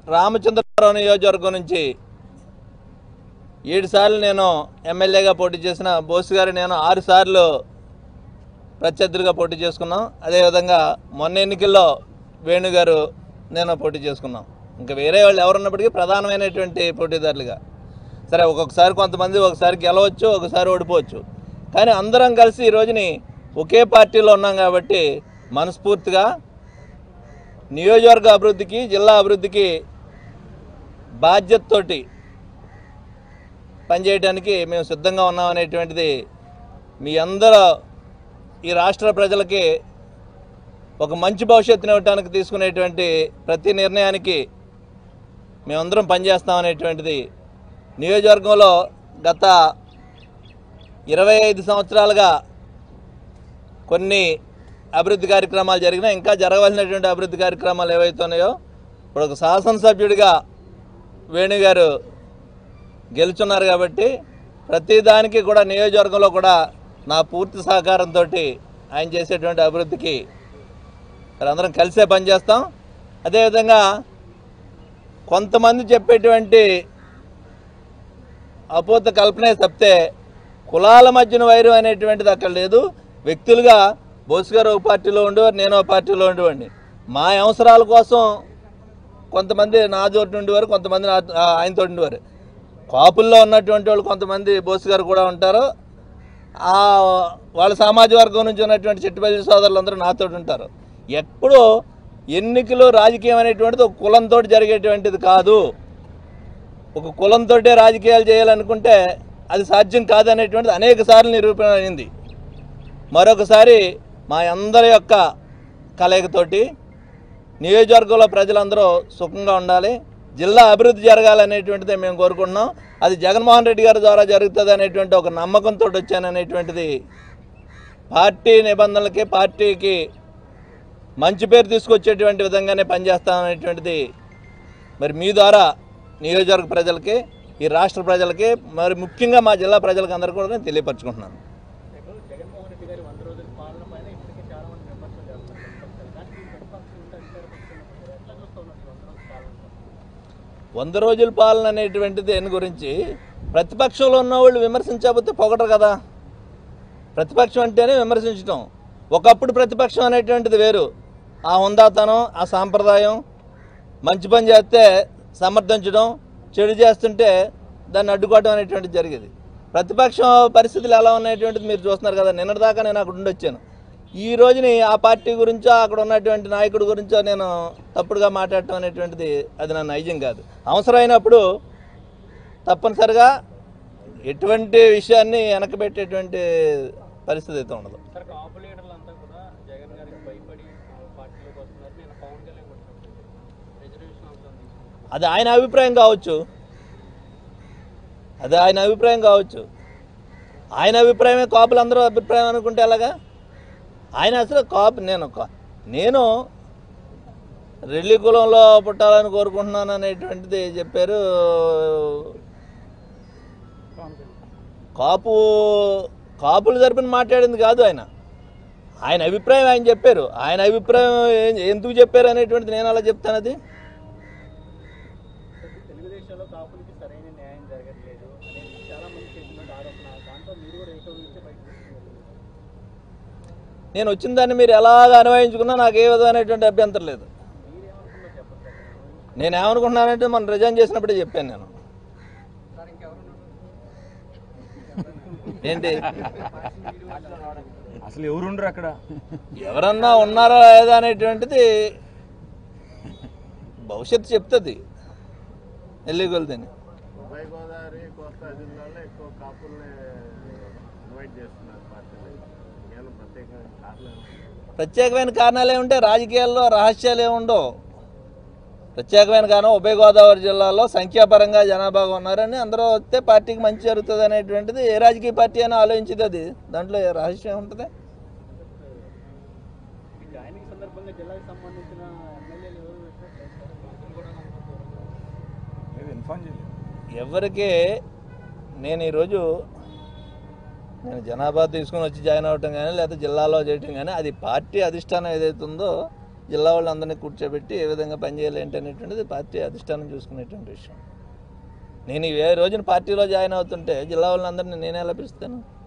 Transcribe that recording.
రామచంద్రపురం నియోజకవర్గం నుంచి ఏడు సార్లు నేను ఎమ్మెల్యేగా పోటీ చేసిన బోస్ గారు నేను ఆరు సార్లు ప్రత్యర్థులుగా పోటీ చేసుకున్నాం అదేవిధంగా మొన్న ఎన్నికల్లో వేణు గారు నేను పోటీ చేసుకున్నాం ఇంకా వేరే వాళ్ళు ఎవరున్నప్పటికీ ప్రధానమైనటువంటి పోటీదారులుగా సరే ఒక్కొక్కసారి కొంతమంది ఒకసారి గెలవచ్చు ఒకసారి ఓడిపోవచ్చు కానీ అందరం కలిసి ఈ రోజుని ఒకే పార్టీలో ఉన్నాం కాబట్టి మనస్ఫూర్తిగా నియోజకవర్గ అభివృద్ధికి జిల్లా అభివృద్ధికి బాధ్యతతోటి పనిచేయడానికి మేము సిద్ధంగా ఉన్నాం అనేటువంటిది మీ అందరూ ఈ రాష్ట్ర ప్రజలకి ఒక మంచి భవిష్యత్తుని ఇవ్వడానికి తీసుకునేటువంటి ప్రతి నిర్ణయానికి మేమందరం పనిచేస్తాం అనేటువంటిది నియోజకవర్గంలో గత ఇరవై ఐదు సంవత్సరాలుగా కొన్ని అభివృద్ధి కార్యక్రమాలు జరిగినా ఇంకా జరగవలసినటువంటి అభివృద్ధి కార్యక్రమాలు ఏవైతే ఉన్నాయో ఇప్పుడు ఒక శాసనసభ్యుడిగా వేణు గారు గెలుచున్నారు కాబట్టి ప్రతి దానికి కూడా నియోజకవర్గంలో కూడా నా పూర్తి సహకారంతో ఆయన చేసేటువంటి అభివృద్ధికి మరి అందరం కలిసే పనిచేస్తాం అదేవిధంగా కొంతమంది చెప్పేటువంటి అపోత కల్పనే తప్పితే కులాల మధ్యన వైరం అనేటువంటిది అక్కడ లేదు వ్యక్తులుగా బోస్ గారు ఒక పార్టీలో ఉండేవారు నేను ఒక పార్టీలో ఉండేవాడిని మా అవసరాల కోసం కొంతమంది నా తోటి ఉండేవారు కొంతమంది నా ఆయనతో ఉండేవారు కాపుల్లో ఉన్నటువంటి వాళ్ళు కొంతమంది బోస్ గారు కూడా ఉంటారు ఆ వాళ్ళ సామాజిక వర్గం నుంచి ఉన్నటువంటి చెట్టుపల్లి సోదరులందరూ నాతో ఉంటారు ఎప్పుడూ ఎన్నికలు రాజకీయం అనేటువంటిది ఒక కులంతో జరిగేటువంటిది కాదు ఒక కులంతో రాజకీయాలు చేయాలనుకుంటే అది సాధ్యం కాదనేటువంటిది అనేక సార్లు నిరూపణ అయింది మరొకసారి మా అందరి యొక్క కలయికతోటి నియోజకవర్గంలో ప్రజలందరూ సుఖంగా ఉండాలి జిల్లా అభివృద్ధి జరగాలనేటువంటిదే మేము కోరుకుంటున్నాం అది జగన్మోహన్ రెడ్డి గారి ద్వారా జరుగుతుంది అనేటువంటి ఒక నమ్మకంతో వచ్చాననేటువంటిది పార్టీ నిబంధనలకి పార్టీకి మంచి పేరు తీసుకొచ్చేటువంటి విధంగానే పనిచేస్తామనేటువంటిది మరి మీ ద్వారా నియోజకవర్గ ప్రజలకి ఈ రాష్ట్ర ప్రజలకి మరి ముఖ్యంగా మా జిల్లా ప్రజలకు అందరికీ కూడా నేను తెలియపరచుకుంటున్నాను ఇప్పుడు జగన్మోహన్ రెడ్డి గారి వంద రోజుల పాలన పైన ఇప్పటికే చాలా మంది విమర్శలు చేస్తారు ప్రతిపక్షాలు. కానీ ఈ ప్రతిపక్షం ఉంటే అధికార పక్షం ఉన్నప్పుడు ఎట్లా చూస్తూ ఉన్నారు ఈ వంద రోజుల పాలన వంద రోజుల పాలన అనేటువంటిది దేని గురించి ప్రతిపక్షంలో ఉన్నవాళ్ళు విమర్శించకపోతే పొగటరు కదా ప్రతిపక్షం అంటేనే విమర్శించడం ఒకప్పుడు ప్రతిపక్షం అనేటువంటిది వేరు ఆ హుందాతనం ఆ సాంప్రదాయం మంచి పని చేస్తే సమర్థించడం చెడు చేస్తుంటే దాన్ని అడ్డుకోవడం అనేటువంటిది జరిగేది ప్రతిపక్షం పరిస్థితులు ఎలా ఉన్నటువంటిది మీరు చూస్తున్నారు కదా నిన్నటిదాకా నేను అక్కడ ఉండొచ్చాను ఈ రోజుని ఆ పార్టీ గురించో అక్కడ ఉన్నటువంటి నాయకుడి గురించో నేను తప్పుడుగా మాట్లాడటం అనేటువంటిది అది నా నైజం కాదు అవసరమైనప్పుడు తప్పనిసరిగా ఎటువంటి విషయాన్ని వెనకబెట్టేటువంటి పరిస్థితి అయితే ఉండదు సార్ కాపు లీడర్లంతా కూడా జగన్ గారికి భయపడి ఆ, పార్టీలోకి వస్తున్నారు నేను పవన్ కళ్యాణ్ కూడా రిజర్వేషన్ అంశం తీసుకుంటాను అది ఆయన అభిప్రాయం కావచ్చు అది ఆయన అభిప్రాయం కావచ్చు ఆయన అభిప్రాయమే కాపులు అందరూ అభిప్రాయం అనుకుంటే ఎలాగా ఆయన అసలు కాపు నేను కా- నేను రెల్లి కులంలో పుట్టాలని కోరుకుంటున్నాను అనేటువంటిది చెప్పారు కాపు కాపులు తరపున మాట్లాడింది కాదు ఆయన ఆయన అభిప్రాయం ఆయన చెప్పారు ఆయన అభిప్రాయం ఏం- ఎందుకు చెప్పారు అనేటువంటిది నేను అలా చెప్తాను అది తెలుగుదేశంలో కాపులకి సరైన న్యాయం జరగట్లేదు అనేది చాలా మంది చేసినటువంటి ఆరోపణ దాంతో మీరు కూడా ఏకీభవించి బయటకు వస్తున్నారు. నేను వచ్చిన దాన్ని మీరు ఎలాగ అన్వయించుకున్నా నాకు ఏ విధమైనటువంటి అభ్యంతరం లేదు మీరేమనుకున్నా చెప్పండి సార్ నేను ఏమనుకుంటున్నానంటే మనం రిజైన్ చేసినప్పుడే చెప్పాను నేను సార్ ఇంకెవరున్నారు ఏంటి అసలు ఎవరుండ్రు అక్కడ ఎవరన్నా ఉన్నారా లేదా అనేటువంటిది భవిష్యత్తు చెప్తుంది ఎల్లిగొల్దని ఉభయ గోదావరి కోస్తా జిల్లాలో ఎక్కువ కాపుల్ని ఇన్వైట్ చేస్తున్నారు పార్టీలు ఇంకేమైనా ప్రత్యేకమైన కారణాలు ప్రత్యేకమైన కారణాలు ఏముంటే రాజకీయాల్లో రహస్యాలు ఏముండవు ప్రత్యేకమైన కారణం ఉభయ గోదావరి జిల్లాలో సంఖ్యాపరంగా జనాభా ఉన్నారని అందరూ వస్తే పార్టీకి మంచి జరుగుతుంది అనేటువంటిది ఏ రాజకీయ పార్టీ అయినా ఆలోచించింది అది దాంట్లో ఏ రహస్యం ఉంటుంది ఈ జాయినింగ్ సందర్భంగా జిల్లాకు సంబంధించిన ఎమ్మెల్యేలు ఎవరు వచ్చినట్లేదు సార్ మంత్రులు కూడా కనపడుతున్నారు. లేదు ఇన్ఫార్మ్ చేయలేదు ఎవరికి నేను ఈరోజు నేను జనాభా తీసుకుని వచ్చి జాయిన్ అవ్వటం కానీ లేకపోతే జిల్లాలో చేయటం కానీ అది పార్టీ అధిష్టానం ఏదైతే ఉందో జిల్లా వాళ్ళందరినీ కూర్చోబెట్టి ఏ విధంగా పనిచేయాలి ఏంటి అనేటువంటిది పార్టీ అధిష్టానం చూసుకునేటువంటి విషయం నేను ఈ ఏ రోజున పార్టీలో జాయిన్ అవుతుంటే జిల్లా వాళ్ళందరినీ నేనే ఎలా పిలుస్తాను